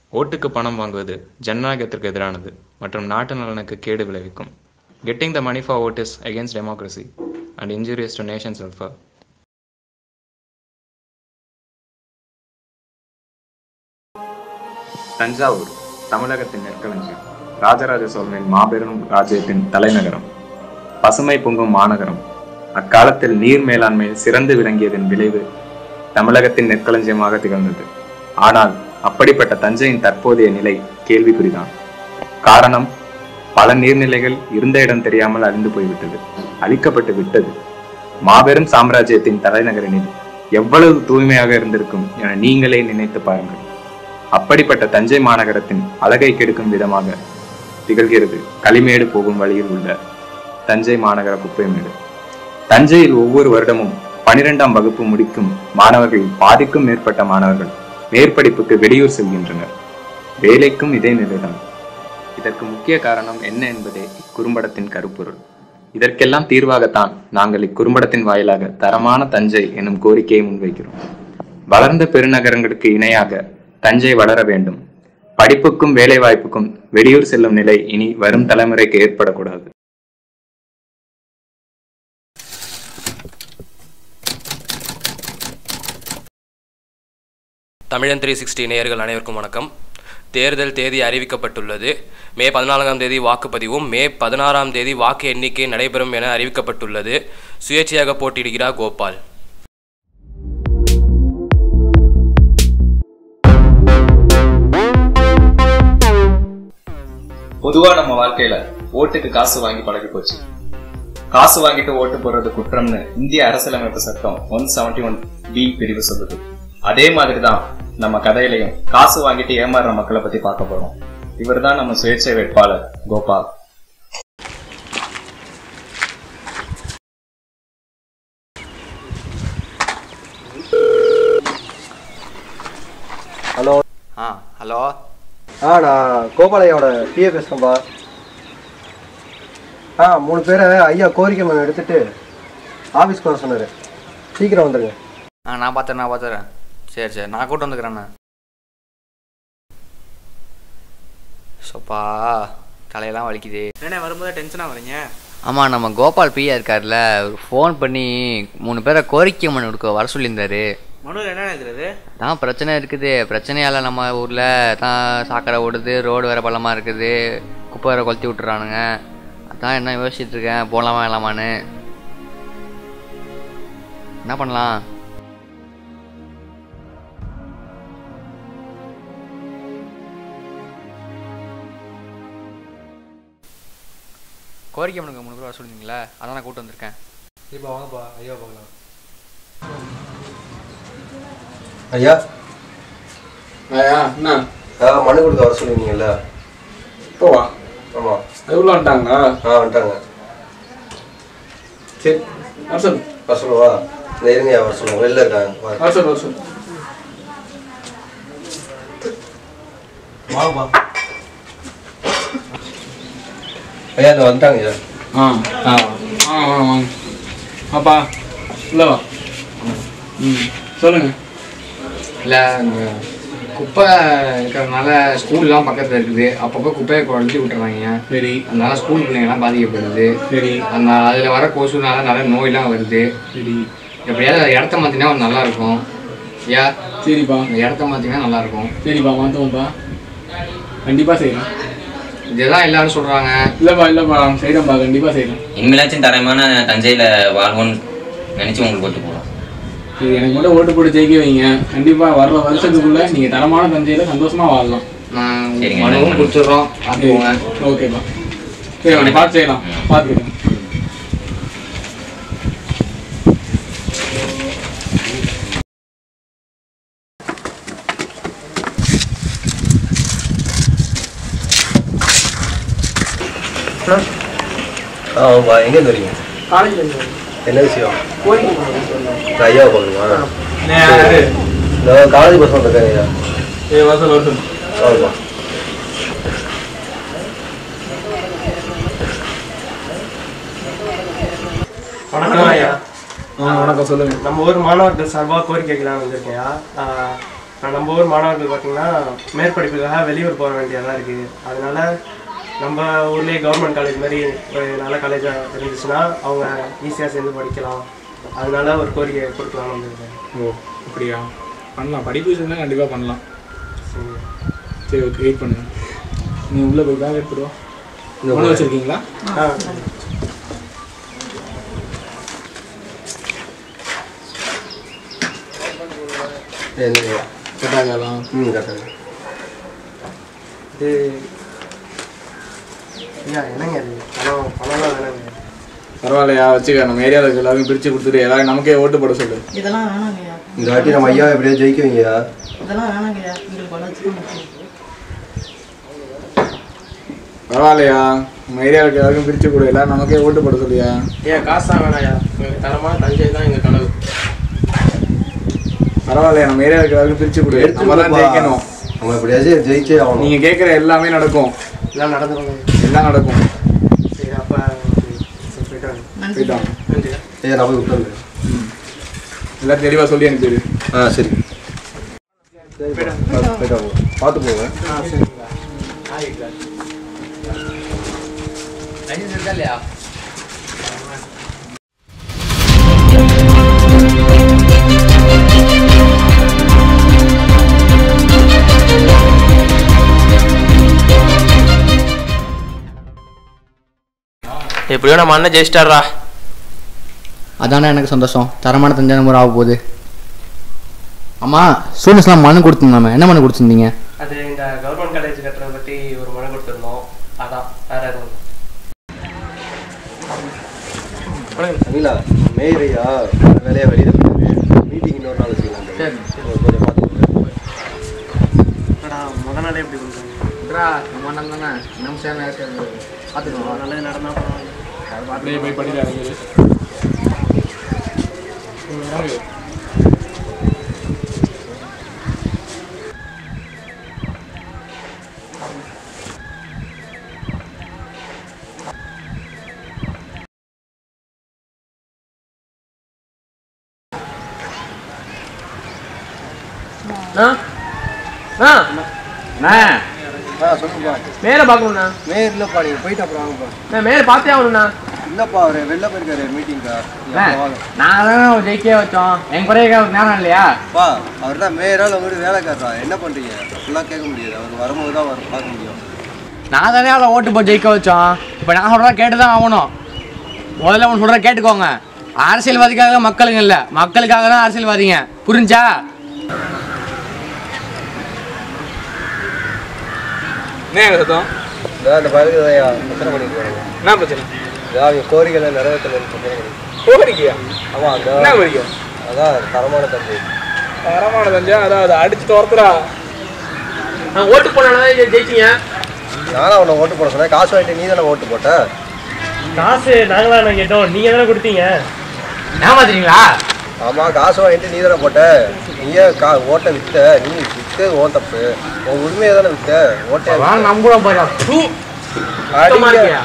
ஓட்டுக்கு பணம் வாங்குவது ஜனநாயகத்திற்கு எதிரானது மற்றும் நாட்டு நலனுக்கு கேடு விளைவிக்கும் getting the money for vote is against democracy and injurious to nation's welfare Thanjavur தமிழகத்தின் நெற்களஞ்சியம் ராஜராஜ சோழனின் மாபெரும் ராஜ்யத்தின் தலைநகரம் பசுமை பொங்கும் மாநகரம் அக்காலத்தில் நீர் மேலாண்மையில் சிறந்து விளங்கியதன் விளைவு தமிழகத்தின் நெற்களஞ்சியமாக திகழ்ந்தது ஆனால் அப்படிப்பட்ட தஞ்சையின் தற்போதைய நிலை கேள்விக்குறிதான் காரணம் பல நீர்நிலைகள் இருந்த இடம் தெரியாமல் அழிந்து போய்விட்டது அழிக்கப்பட்டு விட்டது மாபெரும் சாம்ராஜ்யத்தின் தலைநகரினில் எவ்வளவு தூய்மையாக இருந்திருக்கும் என நீங்களே நினைத்து பாருங்கள் அப்படிப்பட்ட தஞ்சை மாநகரத்தின் அழகை கெடுக்கும் விதமாக திகழ்கிறது களிமேடு போகும் வழியில் உள்ள தஞ்சை மாநகர குப்பைமேடு தஞ்சையில் ஒவ்வொரு வருடமும் பனிரெண்டாம் வகுப்பு முடிக்கும் மாணவர்களில் பாதிக்கும் மேற்பட்ட மாணவர்கள் மேற்படிப்புக்கு வெளியூர் செல்கின்றனர் வேலைக்கும் இதே நிலைதான் இதற்கு முக்கிய காரணம் என்ன என்பதே இக்குறும்படத்தின் கருப்பொருள் இதற்கெல்லாம் தீர்வாகத்தான் நாங்கள் இக்குறும்படத்தின் வாயிலாக தரமான தஞ்சை எனும் கோரிக்கையை முன்வைக்கிறோம் வளர்ந்த பெருநகரங்களுக்கு இணையாக தஞ்சை வளர வேண்டும் படிப்புக்கும் வேலைவாய்ப்புக்கும் வெளியூர் செல்லும் நிலை இனி வரும் தலைமுறைக்கு ஏற்படக்கூடாது தமிழன் த்ரீ சிக்ஸ்டி நேயர்கள் அனைவருக்கும் வணக்கம் தேர்தல் தேதி அறிவிக்கப்பட்டுள்ளது மே பதினான்காம் தேதி வாக்குப்பதிவும் மே பதினாறாம் தேதி வாக்கு எண்ணிக்கை நடைபெறும் என அறிவிக்கப்பட்டுள்ளது சுயேட்சையாக போட்டியிடுகிறார் கோபால் பொதுவா நம்ம வாழ்க்கையில ஓட்டுக்கு காசு வாங்கி பழகி போச்சு காசு வாங்கிட்டு ஓட்டு போடுறது குற்றம்னு இந்திய அரசியலமைப்பு சட்டம் ஒன் செவன்டி ஒன் பி பிரிவு சொல்லுது அதே மாதிரிதான் நம்ம கதையிலையும் காசு வாங்கிட்டு ஏமாறுற மக்களை பத்தி பார்க்க போறோம் இவர்தான் நம்ம சுயேட்சை வேட்பாளர் Gopal hello ah hello ah நான் கோபாலையோட பிஏ பேசுகிறேன்பா ஆ மூணு பேரை ஐயா கோரிக்கை மனு எடுத்துட்டு ஆஃபீஸ்க்கு வர சொன்னார் சீக்கிரம் வந்துடுங்க ஆ நான் பார்த்துறேன் நான் பார்த்துறேன் சரி சரி நான் கூட்டு வந்துக்கிறேண்ணே சோப்பா தலையெல்லாம் வலிக்குது என்ன வரும்போது டென்ஷனாக வரீங்க ஆமாம் நம்ம கோபால் பியா இருக்கார்ல ஃபோன் பண்ணி மூணு பேரை கோரிக்கை மனு கொடுக்க வர சொல்லியிருந்தாரு மனுவில் என்ன எழுதுறது தான் பிரச்சனை இருக்குது பிரச்சனையால் நம்ம ஊரில் தான் சாக்கடை ஓடுது ரோடு வேறு பள்ளமாக இருக்குது குப்பை வேறு கொளுத்தி விட்டுறானுங்க அதான் என்ன யோசிச்சுட்டு இருக்கேன் போகலாமா வேணாமான்னு என்ன பண்ணலாம் கோரிக்கை மனுக்கு மூணு பேர் வர சொல்லியிருந்தீங்களே அதான் நான் கூப்பிட்டு வந்திருக்கேன் இப்போ வாங்கப்பா ஐயா பார்க்கலாம் ஐயா ஐயா என்ன ஆ மனு கொடுக்க வர சொல்லியிருந்தீங்கல்ல போவா ஆமாம் அதுக்குள்ள வந்துட்டாங்களா ஆ வந்துட்டாங்க சரி வர சொல்லு வர சொல்லுவா இந்த இருங்க வர சொல்லுங்க வெளில இருக்காங்க வாங்க. வர சொல்லு வர சொல்லு வாங்கப்பா ஐயா இந்த வந்துட்டாங்க ஐயா ஆ ஆ வாங்க வாங்க வாங்க அப்பா உள்ள வா ம் சொல்லுங்க இல்லை இந்த குப்பை இருக்கிறதுனால ஸ்கூல்லாம் பக்கத்தில் இருக்குது அப்பப்போ குப்பையை குழந்தை விட்டுறாங்க சரி அதனால ஸ்கூல் பிள்ளைங்கலாம் பாதிக்கப்படுது சரி அந்த அதில் வர கொசுனால நிறைய நோயெல்லாம் வருது சரி எப்படியாவது இடத்த மாற்றினா நல்லா இருக்கும் ஐயா சரிப்பா இந்த இடத்த மாற்றினா நல்லா இருக்கும் சரிப்பா மாற்றுவோம்ப்பா கண்டிப்பாக செய்கிறேன் இதுதான் எல்லாரும் சொல்கிறாங்க இல்லைப்பா இல்லைப்பா செய்கிறேன்ப்பா கண்டிப்பாக செய்கிறேன் இனிமேலாச்சும் தரமான தஞ்சையில் வாழ்வோன்னு நினச்சி உங்களுக்கு ஓட்டு போடுவோம் சரி எனக்கு மட்டும் ஓட்டு போட்டு ஜெயிக்க வைங்க கண்டிப்பாக வர்ற வருஷத்துக்குள்ளே நீங்கள் தரமான தஞ்சையில் சந்தோஷமாக வாழலாம் நான் சரிங்க, மனுவும் நன்றி. கொடுத்துட்றோம் பார்த்துக்கோங்க ஓகேப்பா சரி அவனை பார்த்து செய்யலாம் பார்த்துக்கிறேன் ஆ ஆமாப்பா எங்கேருந்து வரீங்க என்ன விஷயம் இந்த ஐயாவை பார்க்கணுமா இந்த காலேஜ் பஸ் வந்துருக்காங்க ஐயா ஏ வருஷம் வருஷம் வாங்கப்பா வணக்கம் ஐயா ஆ வணக்கம் சொல்லுங்கள் நம்ம ஊர் மாணவர்கள் சார்பாக கோரிக்கைகளாக வந்திருக்கையா நம்ம ஊர் மாணவர்கள் பார்த்தீங்கன்னா மேற்படிப்புக்காக வெளியூர் போக வேண்டியதாக இருக்குது அதனால நம்ம ஊர்லேயே கவர்மெண்ட் காலேஜ் மாதிரி ஒரு நல்ல காலேஜாக இருந்துச்சுன்னா அவங்க ஈஸியாக சேர்ந்து படிக்கலாம் அதனால ஒரு கோரிக்கை கொடுக்கலாம்னு வந்திருக்கேன் ஓ அப்படியா பண்ணலாம் படிப்பு விஷயம்லாம் கண்டிப்பாக பண்ணலாம் சரி சரி ஓகே வெயிட் பண்ணுங்க நீ உள்ளே போய் பேக் எடுத்துருவா மனு வச்சுருக்கீங்களா ஆ என்னங்க கட்டாகாலம் ம் கரெக்டாக இது ஐயா என்னங்க இது பணம் பணம்லாம் வேணாங்க பரவாயில்லையா வச்சுக்க நம்ம ஏரியாவில் இருக்க எல்லாருக்கும் பிரித்து கொடுத்துட்டு எல்லாரும் நமக்கே ஓட்டு போட சொல்லு இதெல்லாம் வேணாங்கய்யா இந்த வாட்டி நம்ம ஐயா எப்படியா ஜெயிக்க வைங்கய்யா இதெல்லாம் வேணாங்கய்யா எங்களுக்கு வளர்ச்சி தான் முக்கியம் பரவாயில்லையா நம்ம ஏரியாவில் இருக்க எல்லாருக்கும் பிரித்து கொடு எல்லாரும் நமக்கே ஓட்டு போட சொல்லியா ஐயா காசு தான் வேணாயா எங்களுக்கு தரமான தஞ்சை தான் எங்கள் கனவு பரவாயில்லையா நம்ம ஏரியாவில் இருக்க எல்லாருக்கும் பிரித்து கொடு நம்ம தான் ஜெயிக்கணும் நம்ம எப்படியாச்சும் ஜெயிச்சே ஆகணும் நீங்கள் கேட்குற எல்லாமே நடக்கும் எல்லாம் நடந்துருங்க எல்லாம் நடக்கும் சரி அப்போ சரி போயிட்டு வாங்க நன்றி போயிட்டான் நன்றி ஏய் நான் போய் விட்டுறேன் எல்லாம் தெளிவாக சொல்லி அனுப்பிடு ஆ சரி சரி போயிட்டா போங்க பார்த்து போங்க ஆ சரி லைசன்ஸ் இருக்கா இல்லையா எப்படியோ நம்ம அண்ணன் ஜெயிச்சிட்டாரா அதானே எனக்கு சந்தோஷம் தரமான தஞ்சாவூர் ஆக போகுது ஆமாம் ஸ்டூடெண்ட்ஸ்லாம் மனு கொடுத்துருந்தாமே என்ன மனு கொடுத்துருந்தீங்க அது இந்த கவர்மெண்ட் காலேஜ் கட்டுறதை பற்றி ஒரு மனு கொடுத்துருந்தோம் அதான் வேற எதுவும் இல்லை. அனிலா மேயர் ஐயா வேலையாக வெளியில் போயிருக்கு மீட்டிங் இன்னொரு நாள் வச்சுக்கலாம் சரி. கொஞ்சம் பார்த்து என்னடா முத நாளே எப்படி பண்ணுறாங்க நம்ம அண்ணன் தானே நம்ம சேர்ந்து பார்த்துக்கலாம் நல்லது நடந்தா பரவாயில்ல அப்படியே போய் படிக்க ஆரம்பிச்சு ஆ சொல்லுங்கப்பா மேலே பார்க்கணுண்ணா மேயர் இல்லைப்பா நீங்கள் போயிட்டு அப்புறம் வாங்கப்பா நான் மேலே பார்த்தே ஆகணுண்ணா இல்லைப்பா அவர் வெளில போயிருக்காரு மீட்டிங்க்கா வாங்க நாங்கள் தானே ஜெயிக்க வச்சோம் என் குறைய ஞானம் இல்லையா பா அவர் தான் மேயரால் உங்கள்கிட்ட வேலைக்காரரா என்ன பண்ணுறீங்க ஃபுல்லாக கேட்க முடியாது அவர் வரும்போது தான் அவர் பார்க்க முடியும் நான் தானே அவளை ஓட்டு போய் ஜெயிக்க வச்சோம் இப்போ நான் சொல்கிறத கேட்டு தான் ஆகணும் முதல்ல ஒன்று சொல்கிற கேட்டுக்கோங்க அரசியல்வாதிக்காக மக்களுங்க இல்லை மக்களுக்காக தான் அரசியல்வாதிங்க புரிஞ்சா என்ன சத்தம் இதான் அந்த பகுதி ஐயா பிரச்சனை பண்ணிட்டு வராங்க என்ன பிரச்சனை இதான் அவங்க கோரிக்கைகளை நிறைவேற்றலன்னு பிரச்சனை பண்ணிட்டு கோரிக்கையா ஆமாம் அந்த என்ன கோரிக்கை அதான் தரமான தம்பி தரமான தஞ்சா அதான் அதை அடிச்சு துரத்துறா நான் ஓட்டு போனாலும் ஜெயிச்சிங்க நானும் அவனை ஓட்டு போட சொன்னேன் காசு வாங்கிட்டு நீ தானே ஓட்டு போட்ட காசு நாங்களா நான் கேட்டோம் நீங்கள் தானே கொடுத்தீங்க ஏமாத்துறீங்களா ஆமாம் காசு வாங்கிட்டு நீ தானே போட்ட நீயே கா ஓட்டை வித்த நீ வித்து ஓன் தப்பு உன் உரிமையை தானே வித்த ஓட்டை நம்புறோம் பாரு தூ. சுத்தமா இருக்கியா?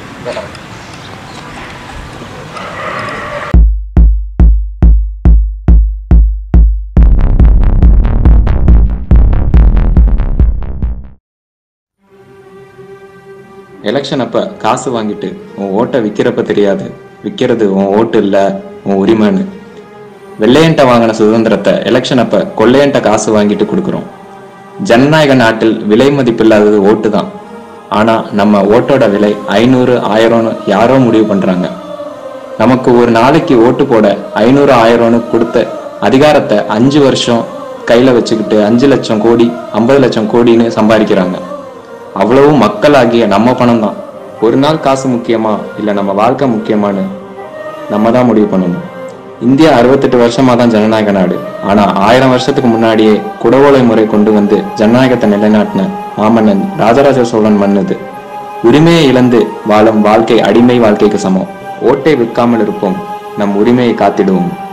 எலெக்ஷன் அப்ப காசு வாங்கிட்டு உன் ஓட்டை விற்கிறப்ப தெரியாது விற்கிறது உன் ஓட்டு இல்ல உன் உரிமைன்னு வெள்ளையன்ட்ட வாங்கின சுதந்திரத்தை எலெக்ஷன் அப்ப கொள்ளையன்ட்ட காசு வாங்கிட்டு கொடுக்குறோம் ஜனநாயக நாட்டில் விலை மதிப்பில்லாதது ஓட்டு தான் ஆனா நம்ம ஓட்டோட விலை ஐநூறு ஆயிரம்னு யாரோ முடிவு பண்றாங்க நமக்கு ஒரு நாளைக்கு ஓட்டு போட ஐநூறு ஆயிரம்னு கொடுத்த அதிகாரத்தை அஞ்சு வருஷம் கையில வச்சுக்கிட்டு அஞ்சு லட்சம் கோடி ஐம்பது லட்சம் கோடின்னு சம்பாதிக்கிறாங்க அவ்வளவும் மக்களாகிய நம்ம பணம் தான் ஒரு நாள் காசு முக்கியமா இல்ல நம்ம வாழ்க்கை முக்கியமான்னு நம்ம தான் முடிவு பண்ணணும் இந்தியா அறுபத்தெட்டு வருஷமா தான் ஜனநாயக நாடு ஆனா ஆயிரம் வருஷத்துக்கு முன்னாடியே குடவோலை முறை கொண்டு வந்து ஜனநாயகத்தை நிலைநாட்டின மாமன்னன் ராஜராஜ சோழன் மன்னுது உரிமையை இழந்து வாழும் வாழ்க்கை அடிமை வாழ்க்கைக்கு சமம் ஓட்டை விற்காமல் இருப்போம் நம் உரிமையை காத்திடுவோம்